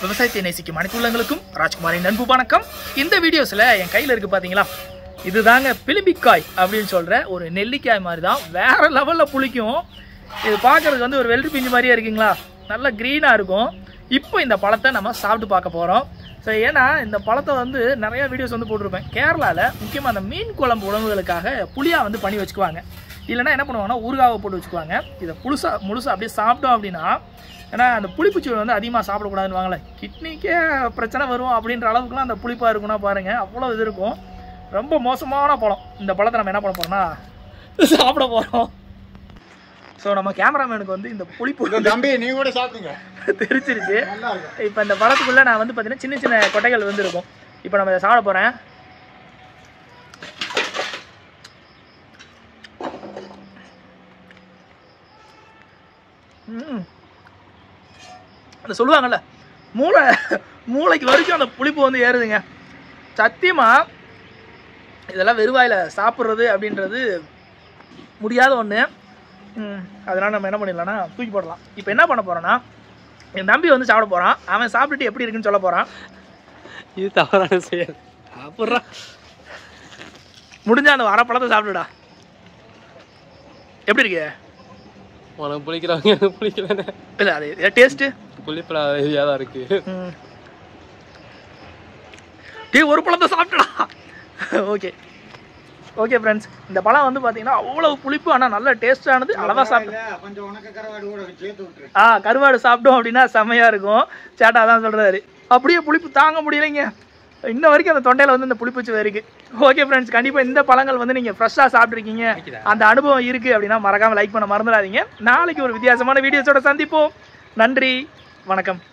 விவசாயத்தை நேசிக்கும் அனைத்து உள்ளங்களுக்கும் ராஜ்குமாரின் நண்பு வணக்கம் இந்த வீடியோஸில் என் கையில் இருக்கு பார்த்தீங்களா இதுதாங்க பிலிம்பிக்காய் அப்படின்னு சொல்கிற ஒரு நெல்லிக்காய் மாதிரி தான் வேற லெவலில் புளிக்கும் இது பார்க்கறதுக்கு வந்து ஒரு வெள்ளரி பிஞ்சு மாதிரியே இருக்குங்களா நல்லா க்ரீனாக இருக்கும் இப்போ இந்த பழத்தை நம்ம சாப்பிட்டு பார்க்க போகிறோம் ஸோ ஏன்னா இந்த பழத்தை வந்து நிறைய வீடியோஸ் வந்து போட்டிருப்பேன் கேரளாவில் முக்கியமாக அந்த மீன் குழம்பு உணவுகளுக்காக புளியாக வந்து பண்ணி வச்சுக்குவாங்க இல்லைன்னா என்ன பண்ணுவாங்கன்னா ஊறுகாவை போட்டு வச்சுக்குவாங்க இதை புதுசா முழுசாக அப்படியே சாப்பிட்டோம் அப்படின்னா ஏன்னா அந்த புளிப்புச்சுவை வந்து அதிகமாக சாப்பிடக்கூடாதுன்னு வாங்கல கிட்னிக்கே பிரச்சனை வரும் அப்படின்ற அளவுக்குலாம் அந்த புளிப்பாக இருக்குன்னா பாருங்கள் அவ்வளோ இது இருக்கும் ரொம்ப மோசமான பழம் இந்த பழத்தை நம்ம என்ன பண்ண போறோம்னா சாப்பிட போகிறோம் ஸோ நம்ம கேமராமேனுக்கு வந்து இந்த புளிப்பு இந்த தம்பி நீ கூட சாப்பிடுங்க தெரிச்சிருச்சு நல்லா இருக்கும் இப்போ இந்த பழத்துக்குள்ளே நான் வந்து பார்த்தீங்கன்னா சின்ன சின்ன கொட்டைகள் வந்து இருக்கும் இப்போ நம்ம இதை சாப்பிட போகிறேன் அந்த சொல்லுவாங்கல்ல மூளை மூளைக்கு வரைக்கும் அந்த புளிப்பு வந்து ஏறுதுங்க சத்தியமா இதெல்லாம் வெறுவாயில் சாப்பிட்றது அப்படின்றது முடியாத ஒன்று அதனால் நம்ம என்ன பண்ணிடலாம்னா தூக்கி போடலாம் இப்போ என்ன பண்ண போகிறோன்னா என் தம்பி வந்து சாப்பிட போகிறான் அவன் சாப்பிட்டுட்டு எப்படி இருக்குன்னு சொல்ல போகிறான் இது தவறான செயல் அப்புறம் முடிஞ்சா அந்த வர பழத்தை சாப்பிடுடா எப்படி இருக்கு உனக்கு பிடிக்கிறவங்க எனக்கு பிடிக்கலன்னு இல்லை அது டேஸ்ட்டு புளிப்பில் ஹெவியாக தான் இருக்கு டீ ஒரு பழத்தை சாப்பிட்டுடா ஓகே ஓகே ஃப்ரெண்ட்ஸ் இந்த பழம் வந்து பார்த்தீங்கன்னா அவ்வளவு புளிப்பு ஆனால் நல்ல டேஸ்டானது அளவாக சாப்பிட்டு இல்ல, கொஞ்சம் உனக்கு கரவாடு கூட சேர்த்து விட்டுரு ஆ கருவாடு சாப்பிட்டோம் அப்படின்னா செம்மையாக இருக்கும் சேட்டா தான் சொல்கிறாரு அப்படியே புளிப்பு தாங்க முடியலைங்க இன்ன வரைக்கும் அந்த தொண்டையில் வந்து இந்த புளிப்புச்சு இருக்கு ஓகே ஃப்ரெண்ட்ஸ் கண்டிப்பாக இந்த பழங்கள் வந்து நீங்கள் ஃப்ரெஷ்ஷாக சாப்பிட்ருக்கீங்க அந்த அனுபவம் இருக்குது அப்படின்னா மறக்காமல் லைக் பண்ண மறந்துடாதீங்க நாளைக்கு ஒரு வித்தியாசமான வீடியோஸோட சந்திப்போம் நன்றி வணக்கம்